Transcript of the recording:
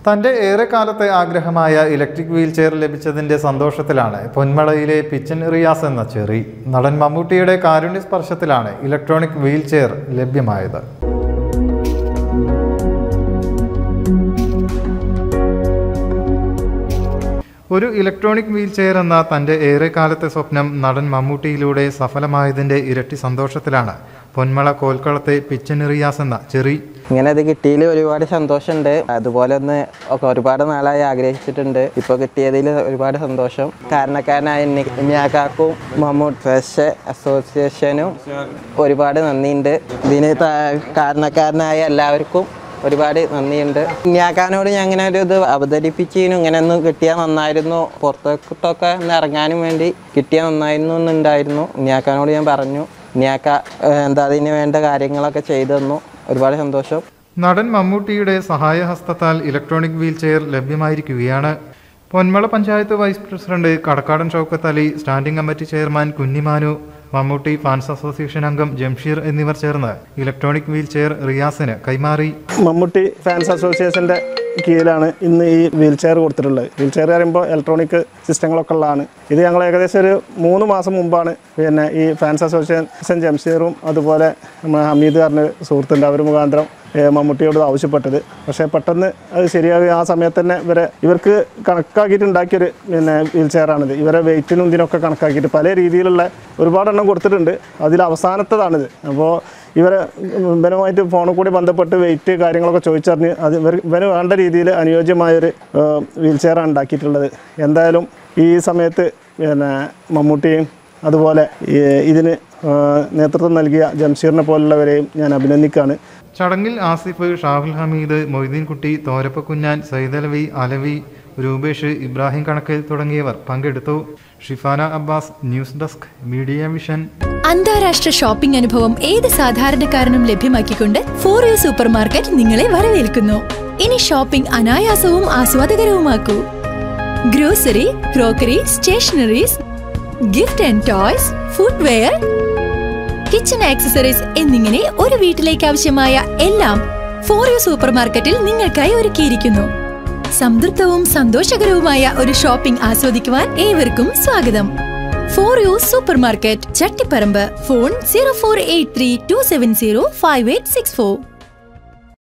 തന്റെ ഏറെക്കാലത്തെ ആഗ്രഹമായ ഇലക്ട്രിക് വീൽ ചെയർ ലഭിച്ചതിന്റെ സന്തോഷത്തിലാണ് പൊന്മളയിലെ പിച്ചൻ റിയാസ് എന്ന ചെറി നടൻ മമ്മൂട്ടിയുടെ കാരുണ്യ സ്പർശത്തിലാണ് ഇലക്ട്രോണിക് വീൽ ചെയർ ലഭ്യമായത് ഒരു ഇലക്ട്രോണിക് വീൽ ചെയർ എന്ന തന്റെ ഏറെക്കാലത്തെ സ്വപ്നം നടൻ മമ്മൂട്ടിയിലൂടെ സഫലമായതിന്റെ ഇരട്ടി സന്തോഷത്തിലാണ് പൊന്മള കോൽക്കളത്തെ പിച്ചൻ റിയാസ് എന്ന ചെറി ഇങ്ങനെ ഇത് കിട്ടിയതിൽ ഒരുപാട് സന്തോഷമുണ്ട് അതുപോലെ ഒന്ന് ഒക്കെ ഒരുപാട് നാളായി ആഗ്രഹിച്ചിട്ടുണ്ട് ഇപ്പോൾ കിട്ടിയതിൽ ഒരുപാട് സന്തോഷം കാരണക്കാരനായ ഞാക്കാക്കും മമ്മൂട്ട് ഫെഷ് അസോസിയേഷനും ഒരുപാട് നന്ദിയുണ്ട് ഇതിന് ത- കാരണക്കാരനായ എല്ലാവർക്കും ഒരുപാട് നന്ദിയുണ്ട് ഞാക്കാനോട് ഞാൻ ഇങ്ങനെ ഒരു ഇത് അവതരിപ്പിച്ചതിനും ഇങ്ങനെ ഒന്ന് കിട്ടിയാൽ നന്നായിരുന്നു പുറത്തോട്ടൊക്കെ ഒന്ന് ഇറങ്ങാനും വേണ്ടി കിട്ടിയാൽ നന്നായിരുന്നു എന്നുണ്ടായിരുന്നു ഞാക്കാനോട് ഞാൻ പറഞ്ഞു ഞാക്ക ഏഹ്, എന്താ അതിന് വേണ്ട കാര്യങ്ങളൊക്കെ ചെയ്തു തന്നു ഒരുപാട് സന്തോഷം നടൻ മമ്മൂട്ടിയുടെ സഹായഹസ്തത്താൽ ഇലക്ട്രോണിക് വീൽ ചെയർ ലഭ്യമായിരിക്കുകയാണ് Ponmala panchayat vice president Kadakkadan Shoukath Ali standing committee chairman Kunhimanu Mammootty fans association അംഗം ജംഷീർ എന്നിവർ ചേർന്ന് ഇലക്ട്രോണിക് വീൽ ചെയർ റിയാസിന് കൈമാറി മമ്മൂട്ടി ഫാൻസ് അസോസിയേഷന്റെ കീഴിലാണ് ഇന്ന് ഈ വീൽ ചെയർ കൊടുത്തിട്ടുള്ളത് വീൽ ചെയർ പറയുമ്പോൾ ഇലക്ട്രോണിക് സിസ്റ്റങ്ങളൊക്കെ ഉള്ളതാണ് ഇത് ഞങ്ങൾ ഏകദേശം ഒരു മൂന്ന് മാസം മുമ്പാണ് പിന്നെ ഈ ഫാൻസ് അസോസിയേഷൻ ജംഷീറും അതുപോലെ നമ്മുടെ ഹമീദ് പറഞ്ഞ സുഹൃത്തുണ്ട് അവർ മുഖാന്തരം ഏഹ് മമ്മൂട്ടിയോട് ആവശ്യപ്പെട്ടത് പക്ഷേ പെട്ടെന്ന് അത് ശരിയാകുക ആ സമയത്ത് തന്നെ ഇവരെ ഇവർക്ക് കണക്കാക്കിയിട്ട് ഉണ്ടാക്കിയൊരു പിന്നെ വീൽ ചെയറാണിത് ഇവരെ വെയിറ്റിനും ഇതിനൊക്കെ കണക്കാക്കിയിട്ട് പല രീതിയിലുള്ള ഒരുപാടെണ്ണം കൊടുത്തിട്ടുണ്ട് അതിൽ അവസാനത്തതാണിത് അപ്പോൾ ഇവരെ ഇവനുമായിട്ട് ഫോണിൽ കൂടി ബന്ധപ്പെട്ട് വെയിറ്റ് കാര്യങ്ങളൊക്കെ ചോദിച്ചറിഞ്ഞ് അത് ഇവർ ഇവന് വേണ്ട രീതിയിൽ അനുയോജ്യമായൊരു വീൽ ചെയറാണ് ഉണ്ടാക്കിയിട്ടുള്ളത് എന്തായാലും ഈ സമയത്ത് പിന്നെ മമ്മൂട്ടിയും അതുപോലെ ഈ ഇതിന് ആ, നേതൃത്വം നൽകിയ ജംഷീറിനെ പോലുള്ളവരെയും ഞാൻ അഭിനന്ദിക്കുകയാണ് ചടങ്ങിൽ ആസിഫ് ഷാഹുൽ ഹമീദ് മൊയ്തീൻകുട്ടി തോരപ്പ കുഞ്ഞാൻ സൈദലവി അലവി രൂപേഷ് ഇബ്രാഹിം കണക്കൽ തുടങ്ങിയവർ പങ്കെടുത്തു Shifana Abbas news desk media vision അന്താരാഷ്ട്ര ഷോപ്പിംഗ് അനുഭവം ഏത് സാധാരണക്കാരനും ലഭ്യമാക്കിക്കൊണ്ട് ഫോർ യു സൂപ്പർ മാർക്കറ്റ് നിങ്ങളെ വരവേൽക്കുന്നു ഇനി ഷോപ്പിംഗ് അനായാസവും ആസ്വാദകരവുമാക്കൂ grocery crockery stationeries gift and toys footwear kitchen accessories എന്നിങ്ങനെ ഒരു വീട്ടിലേക്ക് ആവശ്യമായ എല്ലാം ഫോർ യു സൂപ്പർ മാർക്കറ്റിൽ നിങ്ങൾക്കായി ഒരുക്കിയിരിക്കുന്നു സംതൃപ്തവും സന്തോഷകരവുമായ ഒരു ഷോപ്പിംഗ് ആസ്വദിക്കുവാൻ ഏവർക്കും സ്വാഗതം for you supermarket Chattiparamba phone zero four eight three two seven zero five eight six four